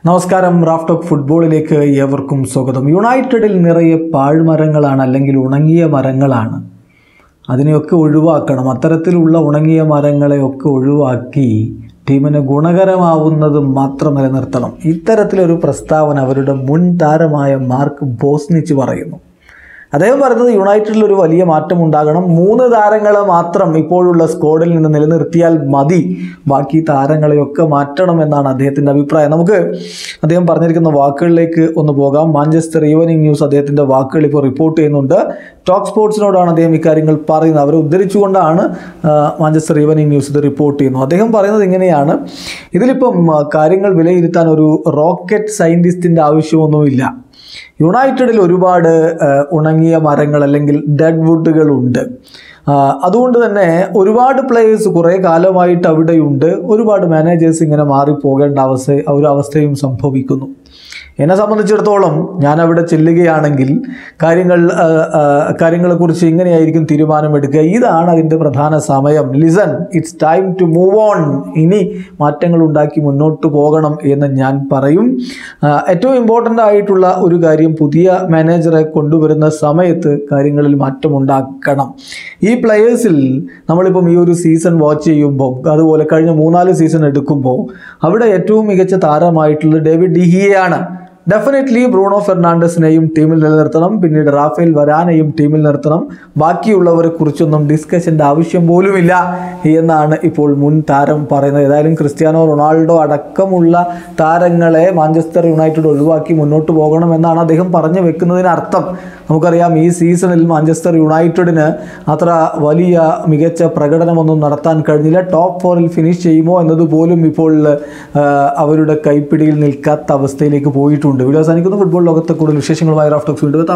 നമസ്കാരം raft of ഫുട്ബോളിലേക്ക് ഏവർക്കും സ്വാഗതം യുണൈറ്റഡിൽ നിറയെ പാഴ്മരങ്ങളാണ് അല്ലെങ്കിൽ ഉണങ്ങിയ മരങ്ങളാണ് അതിനെയൊക്കെ ഒഴിവാക്കണം അത്തരത്തിലുള്ള ഉണങ്ങിയ മരങ്ങളെയൊക്കെ ഒഴിവാക്കി ടീമിന് ഗുണകരമാവുന്നത് മാത്രം നിലനിർത്തണം ഇത്തരത്തിലൊരു പ്രസ്താവന അവരുടെ മുൻ താരമായ മാർക്ക് ബോസ്നിച്ച് പറയുന്നു അദ്ദേഹം പറയുന്നത് യുണൈറ്റഡിൽ ഒരു വലിയ മാറ്റം ഉണ്ടാകണം മൂന്ന് താരങ്ങളെ മാത്രം ഇപ്പോഴുള്ള സ്ക്വാഡിൽ നിന്ന് നിലനിർത്തിയാൽ മതി ബാക്കി താരങ്ങളെയൊക്കെ മാറ്റണം എന്നാണ് അദ്ദേഹത്തിൻ്റെ അഭിപ്രായം നമുക്ക് അദ്ദേഹം പറഞ്ഞിരിക്കുന്ന വാക്കുകളിലേക്ക് ഒന്ന് പോകാം മാഞ്ചസ്റ്റർ ഈവനിങ് ന്യൂസ് അദ്ദേഹത്തിൻ്റെ വാക്കുകൾ ഇപ്പോൾ റിപ്പോർട്ട് ചെയ്യുന്നുണ്ട് ടോക്ക് സ്പോർട്സിനോടാണ് അദ്ദേഹം ഇക്കാര്യങ്ങൾ പറയുന്നത് അവരെ ഉദ്ധരിച്ചുകൊണ്ടാണ് ആ, മാഞ്ചസ്റ്റർ ഈവനിങ് ന്യൂസ് ഇത് റിപ്പോർട്ട് ചെയ്യുന്നു അദ്ദേഹം പറയുന്നത് ഇങ്ങനെയാണ് ഇതിലിപ്പം ആ, കാര്യങ്ങൾ വിലയിരുത്താൻ ഒരു റോക്കറ്റ് സയൻറ്റിസ്റ്റിൻ്റെ ആവശ്യമൊന്നുമില്ല യുണൈറ്റഡിൽ ഒരുപാട് ആ, ഉണങ്ങിയ മരങ്ങൾ അല്ലെങ്കിൽ ഡെഡ് വുഡുകളുണ്ട് ആ, അതുകൊണ്ട് തന്നെ ഒരുപാട് പ്ലേയേഴ്സ് കുറേ കാലമായിട്ട് അവിടെയുണ്ട് ഒരുപാട് മാനേജേഴ്സ് ഇങ്ങനെ മാറിപ്പോകേണ്ട അവസ്ഥ ഒരു അവസ്ഥയും സംഭവിക്കുന്നു എന്നെ സംബന്ധിച്ചിടത്തോളം ഞാൻ അവിടെ ചെല്ലുകയാണെങ്കിൽ കാര്യങ്ങൾ ആ, ആ, കാര്യങ്ങളെക്കുറിച്ച് ഇങ്ങനെയായിരിക്കും തീരുമാനമെടുക്കുക ഇതാണ് അതിൻ്റെ പ്രധാന സമയം listen it's time to move on ഇനി മാറ്റങ്ങൾ ഉണ്ടാക്കി മുന്നോട്ട് പോകണം എന്ന് ഞാൻ പറയും ആ, ഏറ്റവും ഇമ്പോർട്ടൻ്റ് ആയിട്ടുള്ള ഒരു കാര്യം പുതിയ മാനേജറെ കൊണ്ടുവരുന്ന സമയത്ത് കാര്യങ്ങളിൽ മാറ്റമുണ്ടാക്കണം ഈ പ്ലെയേഴ്സിൽ നമ്മളിപ്പം ഈ ഒരു സീസൺ വാച്ച് ചെയ്യുമ്പോൾ അതുപോലെ കഴിഞ്ഞ മൂന്നാല് സീസൺ എടുക്കുമ്പോൾ അവിടെ ഏറ്റവും മികച്ച താരമായിട്ടുള്ളത് ഡേവിഡ് ഡിഹിയയാണ് ഡെഫിനറ്റ്ലി ബ്രൂണോ ഫെർണാണ്ടസിനെയും ടീമിൽ നിലനിർത്തണം പിന്നീട് റാഫേൽ വരാനെയും ടീമിൽ നിർത്തണം ബാക്കിയുള്ളവരെ കുറിച്ചൊന്നും ഡിസ്കഷൻ്റെ ആവശ്യം പോലുമില്ല എന്നാണ് ഇപ്പോൾ മുൻ താരം പറയുന്നത് ഏതായാലും ക്രിസ്ത്യാനോ റൊണാൾഡോ അടക്കമുള്ള താരങ്ങളെ മാഞ്ചസ്റ്റർ യുണൈറ്റഡ് ഒഴിവാക്കി മുന്നോട്ട് പോകണം എന്നാണ് അദ്ദേഹം പറഞ്ഞു വെക്കുന്നതിന് അർത്ഥം നമുക്കറിയാം ഈ സീസണിൽ മാഞ്ചസ്റ്റർ യുണൈറ്റഡിന് അത്ര വലിയ മികച്ച പ്രകടനമൊന്നും നടത്താൻ കഴിഞ്ഞില്ല ടോപ്പ് ഫോറിൽ ഫിനിഷ് ചെയ്യുമോ എന്നതുപോലും ഇപ്പോൾ ആ, അവരുടെ കൈപ്പിടിയിൽ നിൽക്കാത്ത അവസ്ഥയിലേക്ക് പോയിട്ടുണ്ട് വീഡിയോ അവസാനിക്കുന്ന ഫുട്ബോൾ ലോകത്തെ കൂടുതൽ വിശേഷങ്ങളുമായി റാഫ്റ്റോക്സ് വീണ്ടും എത്താം